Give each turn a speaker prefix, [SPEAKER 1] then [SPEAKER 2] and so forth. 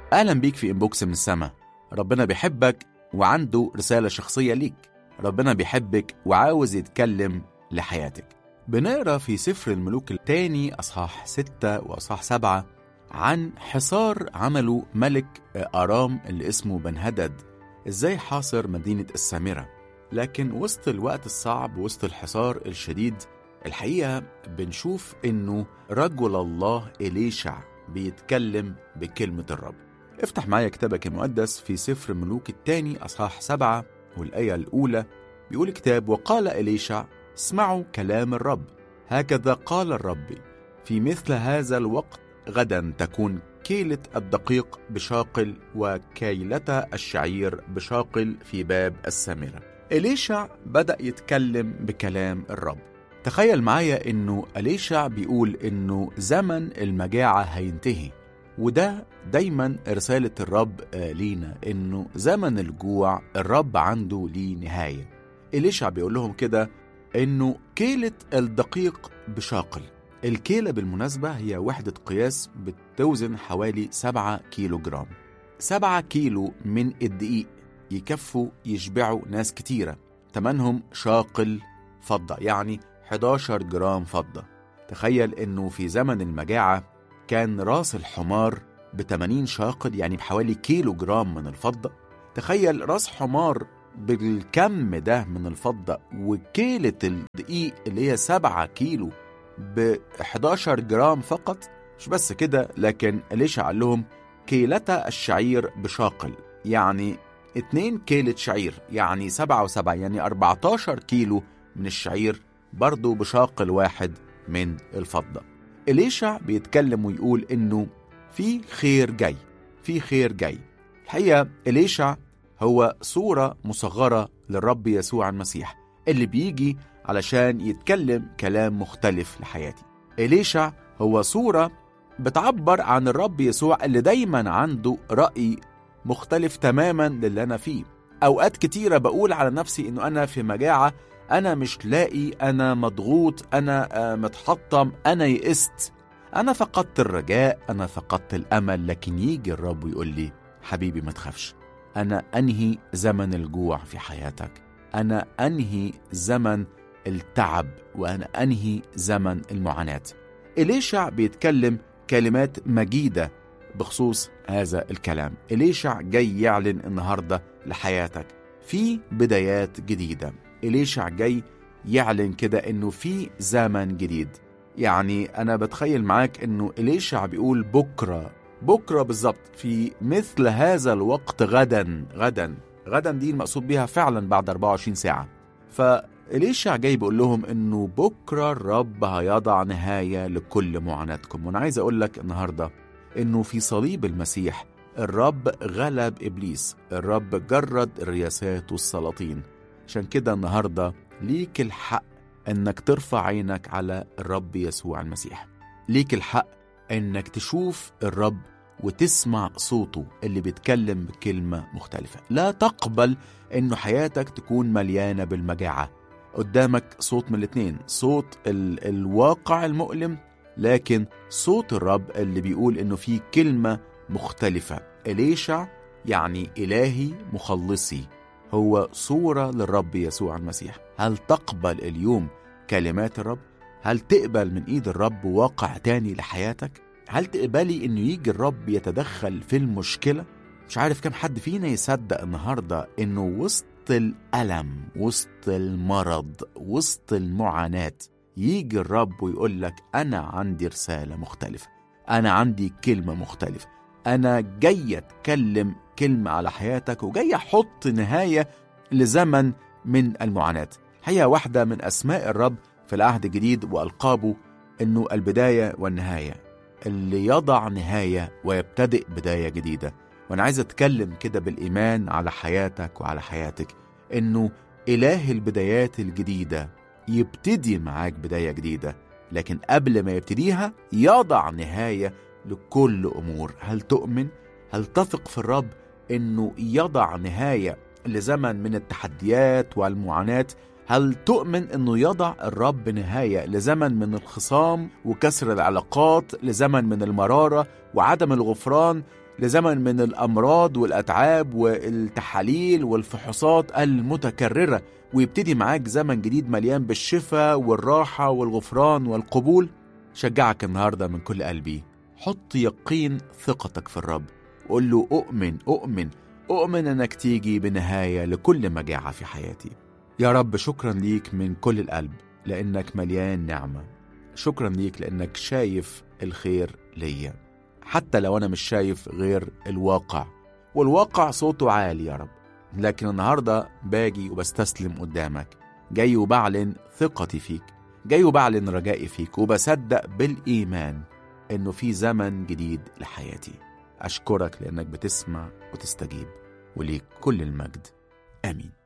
[SPEAKER 1] أهلا بيك في إنبوكس من السما ربنا بيحبك وعنده رسالة شخصية ليك ربنا بيحبك وعاوز يتكلم لحياتك بنقرا في سفر الملوك الثاني أصحاح ستة وأصحاح سبعة عن حصار عمله ملك أرام اللي اسمه بنهدد إزاي حاصر مدينة السامرة لكن وسط الوقت الصعب وسط الحصار الشديد الحقيقة بنشوف إنه رجل الله إليشع بيتكلم بكلمة الرب افتح معايا كتابك المقدس في سفر ملوك الثاني أصحاح سبعة والآية الأولى بيقول الكتاب وقال إليشع اسمعوا كلام الرب هكذا قال الرب في مثل هذا الوقت غدا تكون كيلة الدقيق بشاقل وكيلة الشعير بشاقل في باب السامرة إليشع بدأ يتكلم بكلام الرب تخيل معايا انه أليشع بيقول انه زمن المجاعة هينتهي وده دايما رسالة الرب لينا انه زمن الجوع الرب عنده ليه نهاية إليشع بيقول لهم كده انه كيلة الدقيق بشاقل الكيلة بالمناسبة هي وحدة قياس بتوزن حوالي 7 كيلو جرام 7 كيلو من الدقيق يكفوا يشبعوا ناس كتيرة تمنهم شاقل فضة يعني 11 جرام فضة تخيل انه في زمن المجاعة كان راس الحمار ب 80 شاقل يعني بحوالي كيلو جرام من الفضة تخيل راس حمار بالكم ده من الفضة وكيلة الدقيق اللي هي 7 كيلو ب 11 جرام فقط مش بس كده لكن ليش قال لهم كيلتا الشعير بشاقل يعني 2 كيلة شعير يعني 7 و7 يعني 14 كيلو من الشعير برضه بشاقل واحد من الفضة إليشع بيتكلم ويقول إنه في خير جاي في خير جاي الحقيقة إليشع هو صورة مصغرة للرب يسوع المسيح اللي بيجي علشان يتكلم كلام مختلف لحياتي إليشع هو صورة بتعبر عن الرب يسوع اللي دايما عنده رأي مختلف تماما للي أنا فيه أوقات كتيرة بقول على نفسي إنه أنا في مجاعة أنا مش لاقي أنا مضغوط أنا متحطم أنا يئست أنا فقدت الرجاء أنا فقدت الأمل لكن يجي الرب ويقول لي حبيبي ما تخافش أنا أنهي زمن الجوع في حياتك أنا أنهي زمن التعب وأنا أنهي زمن المعاناة إليشع بيتكلم كلمات مجيدة بخصوص هذا الكلام إليشع جاي يعلن النهاردة لحياتك في بدايات جديدة إليشع جاي يعلن كده إنه في زمن جديد يعني أنا بتخيل معاك إنه إليشع بيقول بكرة بكرة بالظبط في مثل هذا الوقت غدا غدا غدا دي المقصود بيها فعلا بعد 24 ساعة فإليشع جاي بيقول لهم إنه بكرة الرب هيضع نهاية لكل معاناتكم وأنا عايز أقول لك النهاردة إنه في صليب المسيح الرب غلب إبليس الرب جرد الرياسات والسلاطين عشان كده النهاردة ليك الحق انك ترفع عينك على الرب يسوع المسيح ليك الحق انك تشوف الرب وتسمع صوته اللي بيتكلم بكلمة مختلفة لا تقبل انه حياتك تكون مليانة بالمجاعة قدامك صوت من الاتنين صوت ال الواقع المؤلم لكن صوت الرب اللي بيقول انه في كلمة مختلفة إليشع يعني إلهي مخلصي هو صورة للرب يسوع المسيح هل تقبل اليوم كلمات الرب؟ هل تقبل من إيد الرب واقع تاني لحياتك؟ هل تقبلي إنه يجي الرب يتدخل في المشكلة؟ مش عارف كم حد فينا يصدق النهاردة إنه وسط الألم وسط المرض وسط المعاناة يجي الرب ويقول لك أنا عندي رسالة مختلفة أنا عندي كلمة مختلفة أنا جاي أتكلم كلمة على حياتك وجاي أحط نهاية لزمن من المعاناة هي واحدة من أسماء الرب في العهد الجديد وألقابه إنه البداية والنهاية اللي يضع نهاية ويبتدئ بداية جديدة وأنا عايز أتكلم كده بالإيمان على حياتك وعلى حياتك إنه إله البدايات الجديدة يبتدي معاك بداية جديدة لكن قبل ما يبتديها يضع نهاية لكل أمور هل تؤمن؟ هل تثق في الرب إنه يضع نهاية لزمن من التحديات والمعاناة هل تؤمن انه يضع الرب نهايه لزمن من الخصام وكسر العلاقات لزمن من المراره وعدم الغفران لزمن من الأمراض والأتعاب والتحاليل والفحوصات المتكررة ويبتدي معاك زمن جديد مليان بالشفاء والراحة والغفران والقبول شجعك النهاردة من كل قلبي حط يقين ثقتك في الرب وقول له أؤمن أؤمن أؤمن أنك تيجي بنهاية لكل مجاعة في حياتي يا رب شكرا ليك من كل القلب لأنك مليان نعمة شكرا ليك لأنك شايف الخير ليا حتى لو أنا مش شايف غير الواقع والواقع صوته عالي يا رب لكن النهاردة باجي وبستسلم قدامك جاي وبعلن ثقتي فيك جاي وبعلن رجائي فيك وبصدق بالإيمان إنه في زمن جديد لحياتي أشكرك لأنك بتسمع وتستجيب وليك كل المجد آمين